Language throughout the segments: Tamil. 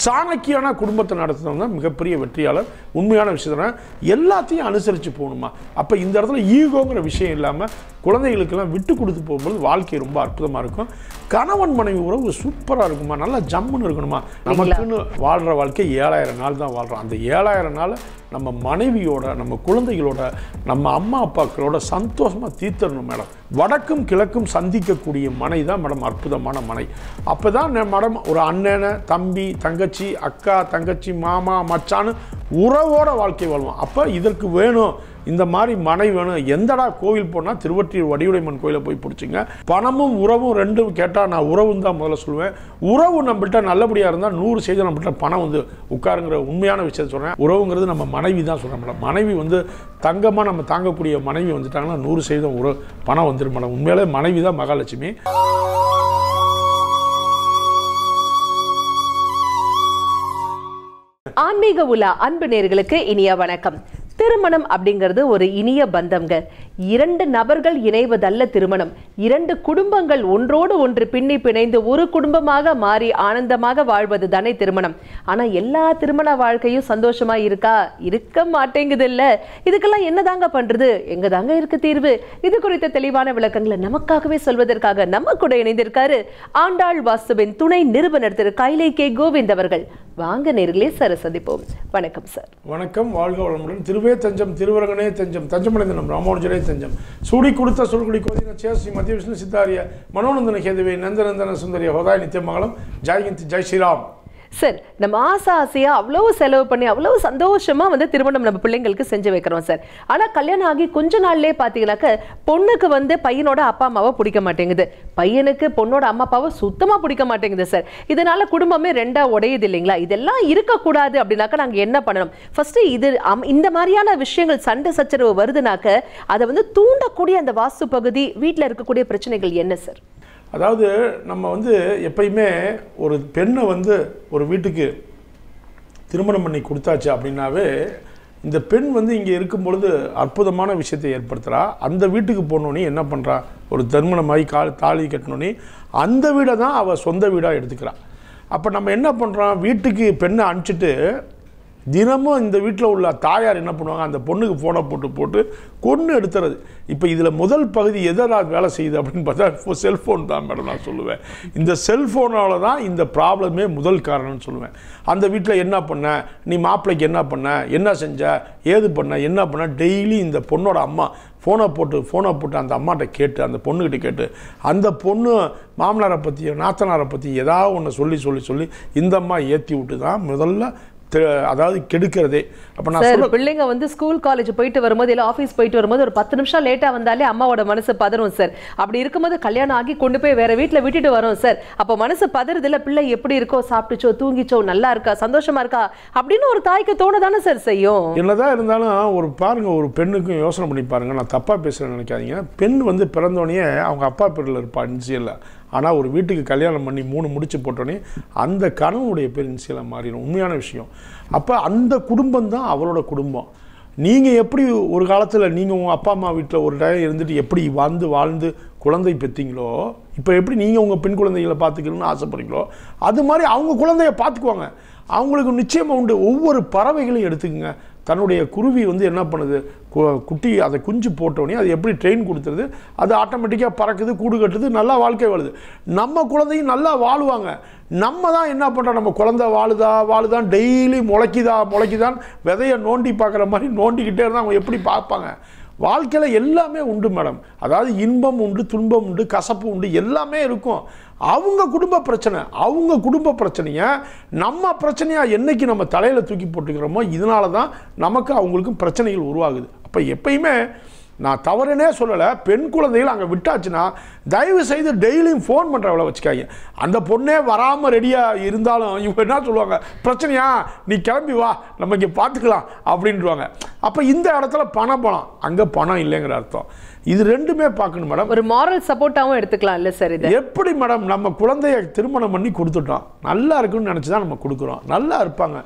சாணக்கியான குடும்பத்தை நடத்துனவங்க தான் மிகப்பெரிய வெற்றியாளர் உண்மையான விஷயத்தை எல்லாத்தையும் அனுசரித்து போகணுமா அப்போ இந்த இடத்துல ஈகோங்கிற விஷயம் இல்லாமல் குழந்தைகளுக்கெல்லாம் விட்டு கொடுத்து போகும்போது வாழ்க்கை ரொம்ப அற்புதமாக இருக்கும் கணவன் மனைவி உறவு சூப்பராக இருக்குமா நல்லா ஜம்முன்னு இருக்கணுமா நமக்குன்னு வாழ்கிற வாழ்க்கை ஏழாயிரம் நாள் தான் வாழ்கிறோம் அந்த ஏழாயிரம் நாள் நம்ம மனைவியோட நம்ம குழந்தைகளோட நம்ம அம்மா அப்பாக்களோட சந்தோஷமாக தீர்த்தரணும் மேடம் வடக்கும் கிழக்கும் சந்திக்கக்கூடிய மனை தான் மேடம் அற்புதமான மனை அப்போ தான் மேடம் ஒரு அண்ணனை தம்பி தங்கச்சி அக்கா தங்கச்சி மாமா மச்சான்னு உறவோட வாழ்க்கை வாழ்வோம் அப்போ இதற்கு வேணும் இந்த மாதிரி மனை வேணும் எந்தடா கோவில் போனால் திருவற்றியூர் வடிவுடைமன் கோயிலை போய் பிடிச்சிங்க பணமும் உறவும் ரெண்டும் கேட்டால் நான் உறவுன்னு தான் முதல்ல சொல்லுவேன் உறவு நம்மள்கிட்ட நல்லபடியாக இருந்தால் நூறு சதவீதம் நம்மள்கிட்ட பணம் வந்து உட்காருங்கிற உண்மையான விஷயத்தை சொல்கிறேன் உறவுங்கிறது நம்ம மனைவி தான் சொல்கிறேன் மேடம் மனைவி வந்து தங்கமாக நம்ம தாங்கக்கூடிய மனைவி வந்துட்டாங்கன்னா நூறு சதவீதம் உறவு பணம் வந்துடும் மேடம் உண்மையிலே மனைவி தான் மகாலட்சுமி ஆன்மீக உலா அன்பு நேர்களுக்கு இனிய வணக்கம் திருமணம் அப்படிங்கிறது ஒரு இனிய பந்தம்ங்க இரண்டு நபர்கள் இணைவதல்ல திருமணம் இரண்டு குடும்பங்கள் ஒன்றோடு ஒன்று பின்னி பிணைந்து ஒரு குடும்பமாக மாறி ஆனந்தமாக வாழ்வது தானே திருமணம் ஆனா எல்லா திருமண வாழ்க்கையும் சந்தோஷமா இருக்கா இருக்க மாட்டேங்குது இல்ல இதுக்கெல்லாம் என்னதாங்க பண்றது எங்க தாங்க இருக்கு தீர்வு இது குறித்த தெளிவான விளக்கங்களை நமக்காகவே சொல்வதற்காக நம்ம கூட இணைந்திருக்காரு ஆண்டாள் வாஸ்துவின் துணை நிறுவனர் திரு கைலை கே கோவிந்த் அவர்கள் வாங்க நேர்களே சரசதிப்போம் வணக்கம் சார் வணக்கம் வாழ்க வளமுடன் திருவே தஞ்சம் திருவரங்கனே தஞ்சம் தஞ்சமடைந்தனம் ராமானுஜரே தஞ்சம் சூடி கொடுத்த சொல்குடி கோதின சேசி மத்திய விஷ்ணு சித்தாரிய மனோநந்தன கேதுவே நந்தநந்தன சுந்தரிய ஹோதாய் நித்தியமங்கலம் ஜெய்ஹிந்த் ஜெய் ஸ்ரீராம் சார் நம்ம ஆசை ஆசையா அவ்வளவு செலவு பண்ணி அவ்வளவு சந்தோஷமா வந்து திருமணம் நம்ம பிள்ளைங்களுக்கு செஞ்சு வைக்கிறோம் சார் ஆனா கல்யாணம் ஆகி கொஞ்ச நாள்லயே பாத்தீங்கன்னாக்க பொண்ணுக்கு வந்து பையனோட அப்பா அம்மாவை பிடிக்க மாட்டேங்குது பையனுக்கு பொண்ணோட அம்மா அப்பாவை சுத்தமா பிடிக்க மாட்டேங்குது சார் இதனால குடும்பமே ரெண்டா உடையுது இல்லைங்களா இதெல்லாம் இருக்கக்கூடாது அப்படின்னாக்க நாங்க என்ன பண்ணணும் ஃபர்ஸ்ட் இது அம்- இந்த மாதிரியான விஷயங்கள் சண்டை சச்சரவு வருதுனாக்க அதை வந்து தூண்டக்கூடிய அந்த வாஸ்து பகுதி வீட்ல இருக்கக்கூடிய பிரச்சனைகள் என்ன சார் அதாவது நம்ம வந்து எப்பயுமே ஒரு பெண்ணை வந்து ஒரு வீட்டுக்கு திருமணம் பண்ணி கொடுத்தாச்சு அப்படின்னாவே இந்த பெண் வந்து இங்கே இருக்கும் பொழுது அற்புதமான விஷயத்தை ஏற்படுத்துகிறா அந்த வீட்டுக்கு போனோடனே என்ன பண்ணுறா ஒரு திருமணமாகி கால் தாலி கட்டினோடனே அந்த வீடை தான் அவள் சொந்த வீடாக எடுத்துக்கிறா அப்போ நம்ம என்ன பண்ணுறோம் வீட்டுக்கு பெண்ணை அனுப்பிச்சிட்டு தினமும் இந்த வீட்டில் உள்ள தாயார் என்ன பண்ணுவாங்க அந்த பொண்ணுக்கு ஃபோனை போட்டு போட்டு கொன்று எடுத்துறது இப்போ இதில் முதல் பகுதி எதனா வேலை செய்யுது அப்படின்னு பார்த்தா செல்ஃபோன் தான் மேடம் நான் சொல்லுவேன் இந்த செல்ஃபோனால தான் இந்த ப்ராப்ளமே முதல் காரணம்னு சொல்லுவேன் அந்த வீட்டில் என்ன பண்ண நீ மாப்பிள்ளைக்கு என்ன பண்ண என்ன செஞ்ச ஏது பண்ண என்ன பண்ண டெய்லி இந்த பொண்ணோட அம்மா ஃபோனை போட்டு ஃபோனை போட்டு அந்த அம்மாட்ட கேட்டு அந்த பொண்ணுக்கிட்ட கேட்டு அந்த பொண்ணு மாமனாரை பற்றி நாத்தனாரை பற்றி ஏதாவது ஒன்று சொல்லி சொல்லி சொல்லி இந்த அம்மா ஏற்றி விட்டு தான் முதல்ல தெ- அதாவது கெடுக்கிறதே அப்போ நான் சார் சொல்ல பிள்ளைங்க வந்து ஸ்கூல் காலேஜ் போயிட்டு வரும்போது இல்ல ஆபீஸ் போயிட்டு வரும்போது ஒரு பத்து நிமிஷம் லேட்டா வந்தாலே அம்மாவோட மனசு பதறும் சார் அப்படி இருக்கும்போது கல்யாணம் ஆகி கொண்டு போய் வேற வீட்ல விட்டுட்டு வரோம் சார் அப்ப மனசு பதறுது இல்ல பிள்ளை எப்படி இருக்கோ சாப்பிட்டுச்சோ தூங்கிச்சோ நல்லா இருக்கா சந்தோஷமா இருக்கா அப்படின்னு ஒரு தாய்க்கு தோணதானே சார் செய்யும் என்னதான் இருந்தாலும் ஒரு பாருங்க ஒரு பெண்ணுக்கும் யோசனை பண்ணி பாருங்க நான் தப்பாக பேசுகிறேன்னு நினைக்காதீங்க பெண் வந்து பிறந்தோடனே அவங்க அப்பா பேரில் இருப்பா இன்சியலில் ஆனால் ஒரு வீட்டுக்கு கல்யாணம் பண்ணி மூணு முடிச்சு போட்டோடனே அந்த கணவனுடைய பேர் இன்சியலாக மாறிடும் உண்மையான விஷயம் அப்போ அந்த குடும்பம் தான் அவளோட குடும்பம் நீங்கள் எப்படி ஒரு காலத்தில் நீங்கள் உங்கள் அப்பா அம்மா வீட்டில் ஒரு டைம் இருந்துட்டு எப்படி வாழ்ந்து வாழ்ந்து குழந்தை பெற்றீங்களோ இப்போ எப்படி நீங்கள் உங்கள் பெண் குழந்தைகளை பார்த்துக்கணும்னு ஆசைப்படுறீங்களோ அது மாதிரி அவங்க குழந்தைய பார்த்துக்குவாங்க அவங்களுக்கு நிச்சயமாக உண்டு ஒவ்வொரு பறவைகளையும் எடுத்துக்கங்க தன்னுடைய குருவி வந்து என்ன பண்ணுது கு- குட்டி அதை குஞ்சு போட்டோடனே அது எப்படி ட்ரெயின் கொடுத்துருது அது ஆட்டோமேட்டிக்காக பறக்குது கூடு கட்டுது நல்லா வாழ்க்கை வாழுது நம்ம குழந்தையும் நல்லா வாழுவாங்க நம்ம தான் என்ன பண்ணுறோம் நம்ம குழந்தை வாழுதா வாழுதான் டெய்லி முளைக்குதா முளைக்குதான் விதையை நோண்டி பார்க்குற மாதிரி நோண்டிக்கிட்டே இருந்தால் அவங்க எப்படி பார்ப்பாங்க வாழ்க்கையில் எல்லாமே உண்டு மேடம் அதாவது இன்பம் உண்டு துன்பம் உண்டு கசப்பு உண்டு எல்லாமே இருக்கும் அவங்க குடும்ப பிரச்சனை அவங்க குடும்ப பிரச்சனையை நம்ம பிரச்சனையாக என்னைக்கு நம்ம தலையில் தூக்கி போட்டுக்கிறோமோ இதனால தான் நமக்கு அவங்களுக்கும் பிரச்சனைகள் உருவாகுது அப்போ எப்பயுமே நான் தவறுனே சொல்லலை பெண் குழந்தைகள் அங்கே விட்டாச்சுன்னா தயவு செய்து டெய்லியும் ஃபோன் பண்ணுறவளை வச்சுக்காங்க அந்த பொண்ணே வராமல் ரெடியாக இருந்தாலும் இவங்க என்ன சொல்லுவாங்க பிரச்சனையா நீ கிளம்பி வா நம்ம இங்கே பார்த்துக்கலாம் அப்படின்றாங்க அப்போ இந்த இடத்துல பணம் பணம் அங்கே பணம் இல்லைங்கிற அர்த்தம் இது ரெண்டுமே பார்க்கணும் மேடம் ஒரு மாரல் சப்போர்ட்டாவும் எடுத்துக்கலாம் இல்ல சார் இது எப்படி மேடம் நம்ம குழந்தைய திருமணம் பண்ணி கொடுத்துட்டோம் நல்லா இருக்குன்னு நினச்சி தான் நம்ம கொடுக்குறோம் நல்லா இருப்பாங்க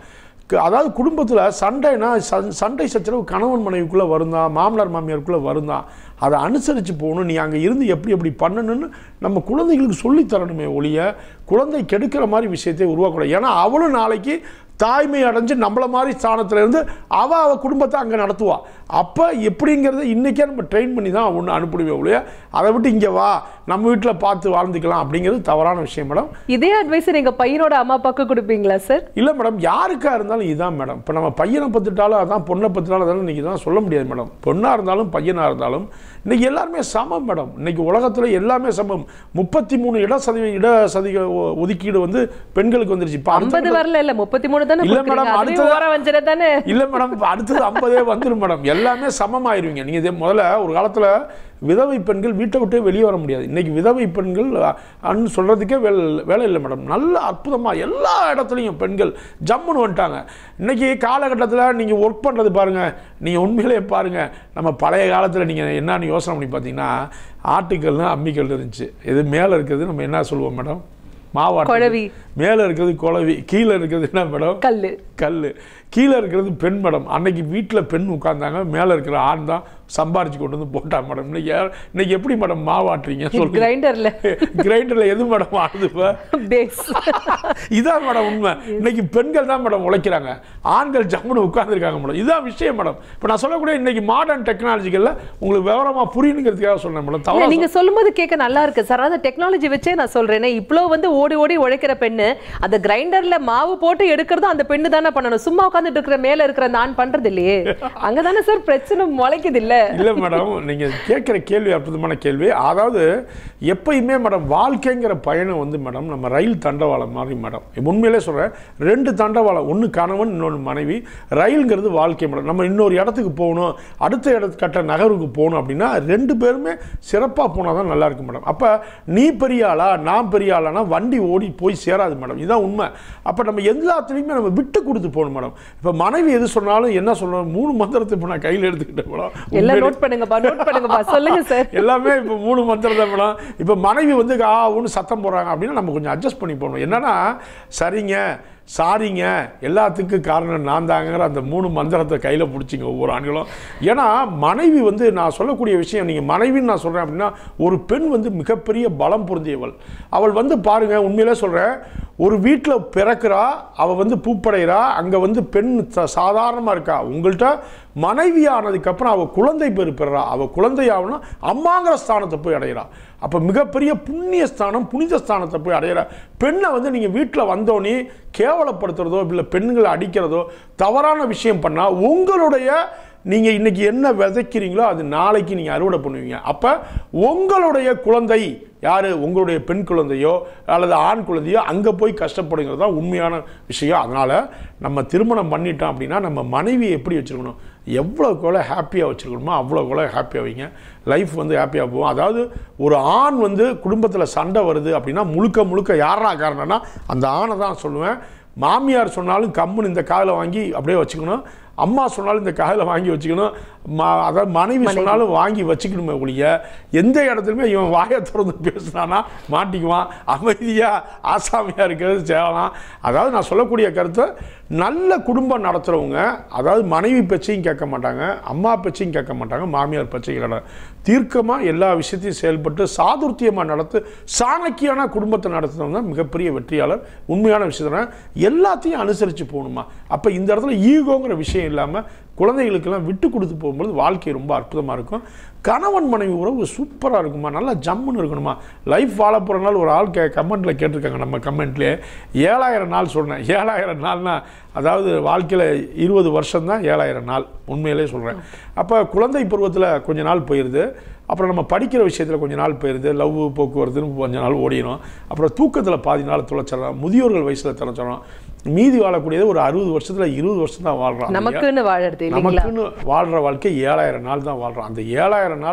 க- அதாவது குடும்பத்தில் சண்டைனா ச- சண்டை சச்சரவு கணவன் மனைவிக்குள்ளே வருந்தான் மாமனார் மாமியாருக்குள்ளே வருந்தான் அதை அனுசரித்து போகணும் நீ அங்கே இருந்து எப்படி எப்படி பண்ணணும்னு நம்ம குழந்தைகளுக்கு சொல்லித் தரணுமே ஒழிய குழந்தை கெடுக்கிற மாதிரி விஷயத்தை உருவாக்கக்கூடாது ஏன்னா அவளும் நாளைக்கு தாய்மை அடைஞ்சு நம்மள மாதிரி ஸ்தானத்துல இருந்து அவ அவ குடும்பத்தை அங்கே நடத்துவா அப்போ எப்படிங்கிறத இன்றைக்கே நம்ம ட்ரெயின் பண்ணி தான் ஒன்று அனுப்பிடுவே ஒழிய அதை விட்டு இங்கே வா நம்ம வீட்டில் பார்த்து வாழ்ந்துக்கலாம் அப்படிங்கிறது தவறான விஷயம் மேடம் இதே அட்வைஸ் நீங்க பையனோட அம்மா அப்பாவுக்கு கொடுப்பீங்களா சார் இல்லை மேடம் யாருக்கா இருந்தாலும் இதுதான் மேடம் இப்போ நம்ம பையனை பத்துட்டாலும் அதான் பொண்ணை பத்துட்டாலும் அதான் இன்னைக்கு தான் சொல்ல முடியாது மேடம் பொண்ணாக இருந்தாலும் பையனாக இருந்தாலும் இன்னைக்கு எல்லாருமே சமம் மேடம் இன்னைக்கு உலகத்தில் எல்லாமே சமம் முப்பத்தி மூணு இட சதவீத இட சதவீத ஒ- ஒதுக்கீடு வந்து பெண்களுக்கு வந்துருச்சு இப்போ அடுத்த ஐம்பது வரல இல்ல முப்பத்தி மூணு தானே இல்ல கொடுக்குறீங்க மேடம், அதுவே அடுத்தது- ஓர வஞ்சனை தானே இல்லை மேடம் இப்ப அடுத்தது ஐம்பதே வந்துடும் மேடம் எல்லாமே சமமாயிருவீங்க நீங்கள் இதே முதல்ல ஒரு காலத்தில் விதவை பெண்கள் வீட்டை விட்டே வெளியே வர முடியாது இன்னைக்கு விதவை பெண்கள் அன்னு சொல்கிறதுக்கே வேலை வேலை இல்லை மேடம் நல்ல அற்புதமாக எல்லா இடத்துலையும் பெண்கள் ஜம்முன்னு வந்துட்டாங்க இன்னைக்கு காலகட்டத்தில் நீங்கள் ஒர்க் பண்ணுறது பாருங்கள் நீங்கள் உண்மையிலேயே பாருங்கள் நம்ம பழைய காலத்தில் நீங்கள் என்னன்னு யோசனை பண்ணி பார்த்தீங்கன்னா ஆட்டுக்கல்னு அம்மிக்கல் இருந்துச்சு இது மேலே இருக்கிறது நம்ம என்ன சொல்லுவோம் மேடம் மாவாட்டு குழவி. மேலே இருக்கிறது குழவி கீழே இருக்கிறது என்ன மேடம் கல்லு கல் கீழே இருக்கிறது பெண் மேடம் அன்னைக்கு வீட்டில் பெண் உட்கார்ந்தாங்க மேலே இருக்கிற ஆண் தான் சம்பாரிச்சு கொண்டு வந்து போட்டா மேடம் இன்னைக்கு யார்- இன்னைக்கு எப்படி மேடம் மாவாட்டுறீங்க சொல்லுங்க கிரைண்டர்ல கிரைண்டரில் எது மேடம் ஆடுது இப்போ பேஸ் இதான் மேடம் உண்மை இன்னைக்கு பெண்கள் தான் மேடம் உழைக்கிறாங்க ஆண்கள் ஜம்முன்னு உட்கார்ந்துருக்காங்க மேடம் இதான் விஷயம் மேடம் இப்போ நான் சொல்லக்கூடிய இன்னைக்கு மாடர்ன் டெக்னாலஜிகளில் உங்களுக்கு விவரமாக புரியணுங்கிறதுக்காக சொன்னேன் மேடம் இல்ல தவறா நீங்க சொல்லும்போது கேட்க நல்லா இருக்கு சார் அந்த டெக்னாலஜி வச்சே நான் சொல்றேன் இவ்ளோ வந்து ஓடி ஓடி உழைக்கிற பெண்ணு அந்த கிரைண்டர்ல மாவு போட்டு எடுக்கிறதும் அந்த பெண்ணு தானே பண்ணணும் சும்மா உட்கார்ந்துட்டு இருக்கிற மேல இருக்கிற நான் பண்றது இல்லையே அங்கதானே சார் பிரச்சனை முளைக்குது இல்ல இல்லை மேடம் நீங்கள் கேட்குற கேள்வி அற்புதமான கேள்வி அதாவது எப்பயுமே மேடம் வாழ்க்கைங்கிற பயணம் வந்து மேடம் நம்ம ரயில் தண்டவாளம் மாதிரி மேடம் உண்மையிலே சொல்கிறேன் ரெண்டு தண்டவாளம் ஒன்று கணவன் இன்னொன்று மனைவி ரயில்ங்கிறது வாழ்க்கை மேடம் நம்ம இன்னொரு இடத்துக்கு போகணும் அடுத்த இடத்து கட்ட நகருக்கு போகணும் அப்படின்னா ரெண்டு பேருமே சிறப்பாக போனால் தான் நல்லா இருக்கும் மேடம் அப்போ நீ பெரிய ஆளா நான் பெரிய ஆளானா வண்டி ஓடி போய் சேராது மேடம் இதுதான் உண்மை அப்போ நம்ம எல்லாத்துலேயுமே நம்ம விட்டு கொடுத்து போகணும் மேடம் இப்போ மனைவி எது சொன்னாலும் என்ன சொல்லணும் மூணு மந்திரத்தை இப்போ நான் கையில் எடுத்துக்கிட்டேன் மேடம் எல்லாம் நோட் பண்ணுங்கப்பா நோட் பண்ணுங்கப்பா சொல்லுங்க சார் எல்லாமே இப்போ மூணு மந்திரம் தான் மேடம் இப்போ மனைவி வந்து ஆ ஒன்று சத்தம் போடுறாங்க அப்படின்னா நம்ம கொஞ்சம் அட்ஜஸ்ட் பண்ணி போகணும் என்னன்னா சரிங்க சாரிங்க எல்லாத்துக்கும் காரணம் நான் தாங்கிற அந்த மூணு மந்திரத்தை கையில் பிடிச்சிங்க ஒவ்வொரு ஆண்களும் ஏன்னா மனைவி வந்து நான் சொல்லக்கூடிய விஷயம் நீங்கள் மனைவின்னு நான் சொல்கிறேன் அப்படின்னா ஒரு பெண் வந்து மிகப்பெரிய பலம் பொருந்தியவள் அவள் வந்து பாருங்க உண்மையிலே சொல்கிறேன் ஒரு வீட்டில் பிறக்கிறா அவள் வந்து பூப்படைகிறா அங்கே வந்து பெண் சாதாரணமாக இருக்கா உங்கள்கிட்ட மனைவி ஆனதுக்கப்புறம் அவள் குழந்தை பேர் பெறா அவள் குழந்தை ஆகணும்னா அம்மாங்கிற ஸ்தானத்தை போய் அடையிறா அப்போ மிகப்பெரிய புண்ணிய ஸ்தானம் புனித ஸ்தானத்தை போய் அடையிற பெண்ணை வந்து நீங்கள் வீட்டில் வந்தோடனே கேவலப்படுத்துறதோ இல்லை பெண்களை அடிக்கிறதோ தவறான விஷயம் பண்ணால் உங்களுடைய நீங்கள் இன்னைக்கு என்ன விதைக்கிறீங்களோ அது நாளைக்கு நீங்கள் அறுவடை பண்ணுவீங்க அப்போ உங்களுடைய குழந்தை யார் உங்களுடைய பெண் குழந்தையோ அல்லது ஆண் குழந்தையோ அங்கே போய் கஷ்டப்படுங்கிறது தான் உண்மையான விஷயம் அதனால் நம்ம திருமணம் பண்ணிட்டோம் அப்படின்னா நம்ம மனைவியை எப்படி வச்சுருக்கணும் எவ்வளோக்கு எவ்வளோ ஹாப்பியாக வச்சுருக்கணுமோ அவ்வளோக்கு எவ்வளோ ஹாப்பியாக வைங்க லைஃப் வந்து ஹாப்பியாக போகும் அதாவது ஒரு ஆண் வந்து குடும்பத்தில் சண்டை வருது அப்படின்னா முழுக்க முழுக்க யாரா காரணம்னா அந்த ஆணை தான் சொல்லுவேன் மாமியார் சொன்னாலும் கம்முன்னு இந்த காதில் வாங்கி அப்படியே வச்சுக்கணும் அம்மா சொன்னாலும் இந்த காதில் வாங்கி வச்சுக்கணும் ம அதாவது மனைவி சொன்னாலும் வாங்கி வச்சுக்கணுமே ஒழிய எந்த இடத்துலையுமே இவன் வாயை திறந்து பேசினானா மாட்டிக்குவான் அமைதியாக ஆசாமியாக இருக்கிறது செய்யலாம் அதாவது நான் சொல்லக்கூடிய கருத்தை நல்ல குடும்பம் நடத்துகிறவங்க அதாவது மனைவி பேச்சையும் கேட்க மாட்டாங்க அம்மா பேச்சையும் கேட்க மாட்டாங்க மாமியார் பேச்சையும் கேட்க தீர்க்கமாக எல்லா விஷயத்தையும் செயல்பட்டு சாதுர்த்தியமாக நடத்து சாணக்கியான குடும்பத்தை நடத்துனவங்க தான் மிகப்பெரிய வெற்றியாளர் உண்மையான விஷயத்தை எல்லாத்தையும் அனுசரித்து போகணுமா அப்போ இந்த இடத்துல ஈகோங்கிற விஷயம் இல்லாமல் குழந்தைகளுக்கெல்லாம் விட்டு கொடுத்து போகும்போது வாழ்க்கை ரொம்ப அற்புதமாக இருக்கும் கணவன் மனைவி உறவு சூப்பராக இருக்குமா நல்லா ஜம்முன்னு இருக்கணுமா லைஃப் வாழ போகிற நாள் ஒரு ஆள் கே கமெண்ட்டில் கேட்டிருக்காங்க நம்ம கமெண்ட்லேயே ஏழாயிரம் நாள் சொன்னேன் ஏழாயிரம் நாள்னா அதாவது வாழ்க்கையில் இருபது வருஷம் தான் ஏழாயிரம் நாள் உண்மையிலே சொல்கிறேன் அப்போ குழந்தை பருவத்தில் கொஞ்ச நாள் போயிடுது அப்புறம் நம்ம படிக்கிற விஷயத்தில் கொஞ்ச நாள் போயிடுது லவ் போக்குவரத்துன்னு கொஞ்ச நாள் ஓடிடும் அப்புறம் தூக்கத்தில் பாதி நாள் துளைச்சிடறோம் முதியோர்கள் வயசில் தொலைச்சிடறோம் மீதி வாழக்கூடியது ஒரு அறுபது வருஷத்தில் இருபது வருஷம் தான் வாழ்கிறோம் நமக்குன்னு வாழறது இல்லைங்களா நமக்குன்னு வாழ்கிற வாழ்க்கை ஏழாயிரம் நாள் தான் வாழ்கிறோம் அந்த ஏழாயிரம் நாள்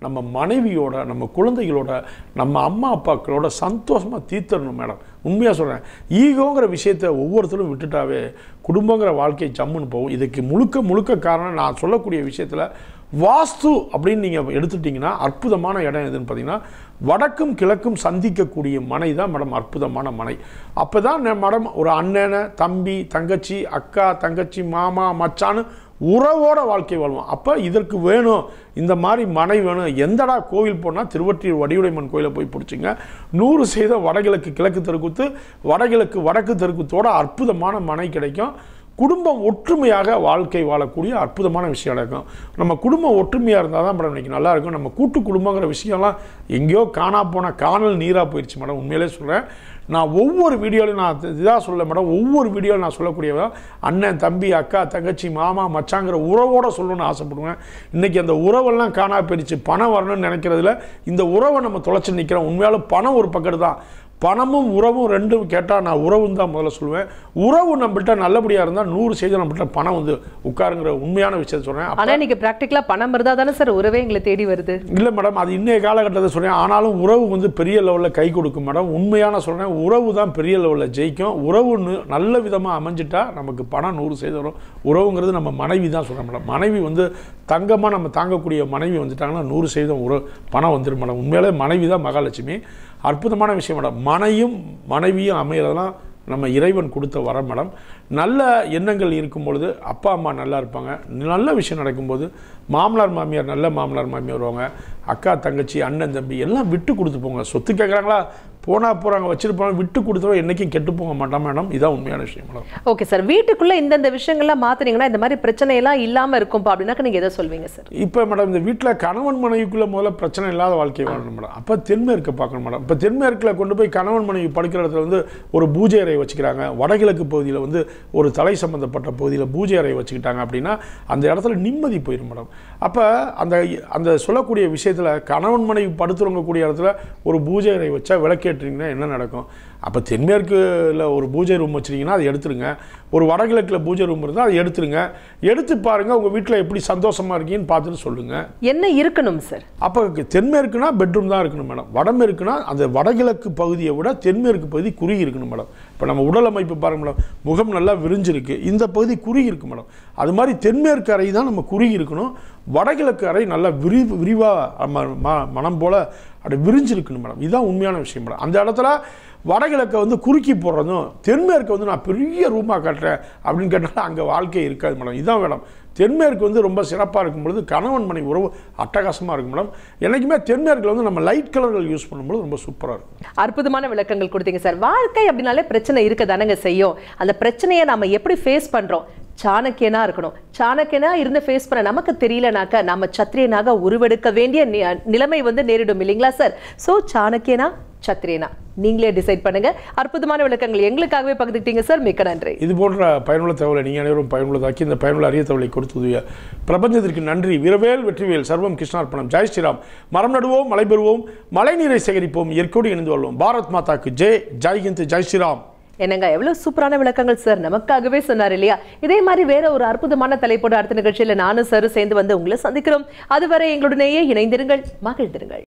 நம்ம மனைவியோட நம்ம குழந்தைகளோட நம்ம அம்மா அப்பாக்களோட சந்தோஷமாக தீர்த்தரணும் மேடம் உண்மையாக சொல்கிறேன் ஈகோங்கிற விஷயத்தை ஒவ்வொருத்தரும் விட்டுட்டாவே குடும்பங்கிற வாழ்க்கை ஜம்முன்னு போகும் இதுக்கு முழுக்க முழுக்க காரணம் நான் சொல்லக்கூடிய விஷயத்தில் வாஸ்து அப்படின்னு நீங்கள் எடுத்துட்டிங்கன்னா அற்புதமான இடம் எதுன்னு பார்த்தீங்கன்னா வடக்கும் கிழக்கும் சந்திக்கக்கூடிய மனை தான் மேடம் அற்புதமான மனை அப்போ தான் மேடம் ஒரு அண்ணனை தம்பி தங்கச்சி அக்கா தங்கச்சி மாமா மச்சான்னு உறவோட வாழ்க்கை வாழ்வோம் அப்போ இதற்கு வேணும் இந்த மாதிரி மனை வேணும் எந்தடா கோவில் போனால் திருவற்றியூர் வடிவுடைமன் கோயிலை போய் பிடிச்சிங்க நூறு செய்த வடகிழக்கு கிழக்கு தெருக்குத்து வடகிழக்கு வடக்கு தெருக்குத்தோட அற்புதமான மனை கிடைக்கும் குடும்பம் ஒற்றுமையாக வாழ்க்கை வாழக்கூடிய அற்புதமான விஷயம் நடக்கும் நம்ம குடும்பம் ஒற்றுமையாக இருந்தால் தான் மேடம் இன்றைக்கி நல்லா இருக்கும் நம்ம கூட்டு குடும்பங்கிற விஷயம்லாம் எங்கேயோ காணா போன காணல் நீராக போயிடுச்சு மேடம் உண்மையிலே சொல்கிறேன் நான் ஒவ்வொரு வீடியோலையும் நான் இதாக சொல்ல மேடம் ஒவ்வொரு வீடியோவில் நான் சொல்லக்கூடியவ அண்ணன் தம்பி அக்கா தங்கச்சி மாமா மச்சாங்கிற உறவோட சொல்லணும்னு ஆசைப்படுவேன் இன்றைக்கி அந்த உறவெல்லாம் காணா போயிடுச்சு பணம் வரணும்னு நினைக்கிறதுல இந்த உறவை நம்ம தொலைச்சி நிற்கிறோம் உண்மையாலும் பணம் ஒரு பக்கத்து தான் பணமும் உறவும் ரெண்டும் கேட்டால் நான் உறவுன்னு தான் முதல்ல சொல்லுவேன் உறவு நம்மள்ட்ட நல்லபடியாக இருந்தால் நூறு செய்தி நம்மள்ட்ட பணம் வந்து உட்காருங்கிற உண்மையான விஷயத்தை சொல்கிறேன் ஆனா இன்னைக்கு பிராக்டிக்கலா பணம் இருந்தா தானே சார் உறவே எங்களை தேடி வருது இல்லை மேடம் அது இன்றைய காலகட்டத்தை சொல்கிறேன் ஆனாலும் உறவு வந்து பெரிய லெவலில் கை கொடுக்கும் மேடம் உண்மையான சொல்கிறேன் உறவு தான் பெரிய லெவலில் ஜெயிக்கும் உறவுன்னு நல்ல விதமாக அமைஞ்சிட்டா நமக்கு பணம் நூறு செய்து வரும் உறவுங்கிறது நம்ம மனைவி தான் சொல்கிறேன் மேடம் மனைவி வந்து தங்கமாக நம்ம தாங்கக்கூடிய மனைவி வந்துட்டாங்கன்னா நூறு சதவீதம் உறவு பணம் வந்துடும் மேடம் உண்மையிலே மனைவி தான் மகாலட்சுமி அற்புதமான விஷயம் மேடம் மனையும் மனைவியும் அமைகிறதெல்லாம் நம்ம இறைவன் கொடுத்த வரம் மேடம் நல்ல எண்ணங்கள் இருக்கும் பொழுது அப்பா அம்மா நல்லா இருப்பாங்க நல்ல விஷயம் நடக்கும்போது மாமனார் மாமியார் நல்ல மாமனார் மாமியார் வருவாங்க அக்கா தங்கச்சி அண்ணன் தம்பி எல்லாம் விட்டு கொடுத்து போங்க சொத்து கேட்குறாங்களா போனால் போகிறாங்க வச்சுருப்பாங்க விட்டு கொடுத்தவங்க என்றைக்கும் கெட்டு போக மாட்டான் மேடம் இதான் உண்மையான விஷயம் மேடம் ஓகே சார் வீட்டுக்குள்ள இந்தந்த விஷயங்கள்லாம் மாத்துனீங்கன்னா இந்த மாதிரி பிரச்சனை எல்லாம் இல்லாம இருக்கும்பா அப்படின்னாக்க நீங்க எதை சொல்வீங்க சார் இப்போ மேடம் இந்த வீட்டில் கணவன் மனைவிக்குள்ள முதல்ல பிரச்சனை இல்லாத வாழ்க்கை வாழணும் மேடம் அப்போ தென்மேற்கை பார்க்கணும் மேடம் இப்போ தென்மேற்கில் கொண்டு போய் கணவன் மனைவி படுக்கிற இடத்துல வந்து ஒரு பூஜை அறை வச்சுக்கிறாங்க வடகிழக்கு பகுதியில் வந்து ஒரு தலை சம்பந்தப்பட்ட பகுதியில் பூஜை அறை வச்சுக்கிட்டாங்க அப்படின்னா அந்த இடத்துல நிம்மதி போயிடும் மேடம் அப்போ அந்த அந்த சொல்லக்கூடிய விஷயத்தில் கணவன் மனைவி படுத்துறவங்க கூடிய இடத்துல ஒரு பூஜை அறை வச்சா விளக்கேற்றுறீங்கன்னா என்ன நடக்கும் அப்போ தென்மேற்குல ஒரு பூஜை ரூம் வச்சுருக்கீங்கன்னா அதை எடுத்துருங்க ஒரு வடகிழக்கில் பூஜை ரூம் இருந்தால் அதை எடுத்துருங்க எடுத்து பாருங்கள் உங்கள் வீட்டில் எப்படி சந்தோஷமாக இருக்கீங்கன்னு பார்த்துட்டு சொல்லுங்கள் என்ன இருக்கணும் சார் அப்போ தென்மேற்குனா பெட்ரூம் தான் இருக்கணும் மேடம் வடமேற்குனா அந்த வடகிழக்கு பகுதியை விட தென்மேற்கு பகுதி குறுகி இருக்கணும் மேடம் இப்போ நம்ம உடல் அமைப்பு பாருங்க மேடம் முகம் நல்லா விரிஞ்சிருக்கு இந்த பகுதி குறுகி இருக்கு மேடம் அது மாதிரி தென்மேற்கு அறை தான் நம்ம குறுகி இருக்கணும் வடகிழக்கு அறை நல்லா விரி விரிவாக மனம் போல் அப்படி விரிஞ்சிருக்கணும் மேடம் இதுதான் உண்மையான விஷயம் மேடம் அந்த இடத்துல வடகிழக்கை வந்து குறுக்கி போடுறதும் தென்மேற்கை வந்து நான் பெரிய ரூமாக கட்டுறேன் அப்படின்னு கேட்டால் அங்கே வாழ்க்கை இருக்காது மேடம் இதுதான் மேடம் தென்மேற்கு வந்து ரொம்ப சிறப்பாக இருக்கும் பொழுது கணவன் மனைவி உறவு அட்டகாசமாக இருக்கும் மேடம் என்றைக்குமே தென்மேற்கில் வந்து நம்ம லைட் கலர்கள் யூஸ் பண்ணும்போது ரொம்ப சூப்பராக இருக்கும் அற்புதமான விளக்கங்கள் கொடுத்தீங்க சார் வாழ்க்கை அப்படின்னாலே பிரச்சனை இருக்க தானங்க செய்யும் அந்த பிரச்சனையை நாம எப்படி ஃபேஸ் பண்றோம் சாணக்கியனா இருக்கணும் சாணக்கியனா இருந்து ஃபேஸ் பண்ண நமக்கு தெரியலனாக்க நம்ம சத்திரியனாக உருவெடுக்க வேண்டிய நி- நிலைமை வந்து நேரிடும் இல்லைங்களா சார் சோ சாணக்கியனா சத்திரியனா நீங்களே டிசைட் பண்ணுங்க அற்புதமான விளக்கங்கள் எங்களுக்காகவே பகிர்ந்துக்கிட்டீங்க சார் மிக்க நன்றி இது போன்ற பயனுள்ள தகவலை நீங்கள் அனைவரும் பயனுள்ளதாக்கி இந்த பயனுள்ள அரிய தகவலை கொடுத்து உதவிய பிரபஞ்சத்திற்கு நன்றி வீரவேல் வெற்றிவேல் சர்வம் கிருஷ்ணார்ப்பணம் ஜெய் ஸ்ரீராம் மரம் நடுவோம் மழை பெறுவோம் மழை நீரை சேகரிப்போம் இயற்கையோடு இணைந்து கொள்வோம் பாரத் மாதாக்கு ஜெய் ஜெய் ஹிந்த் ஜெய் ஸ்ரீராம் என்னங்க எவ்வளவு சூப்பரான விளக்கங்கள் சார் நமக்காகவே சொன்னார் இல்லையா இதே மாதிரி வேற ஒரு அற்புதமான தலைப்போட அடுத்த நிகழ்ச்சியில நானும் சாரும் சேர்ந்து வந்து உங்களை சந்திக்கிறோம் அதுவரை எங்களுடனேயே இணைந்திருங்கள் மகிழ்ந்திருங்கள்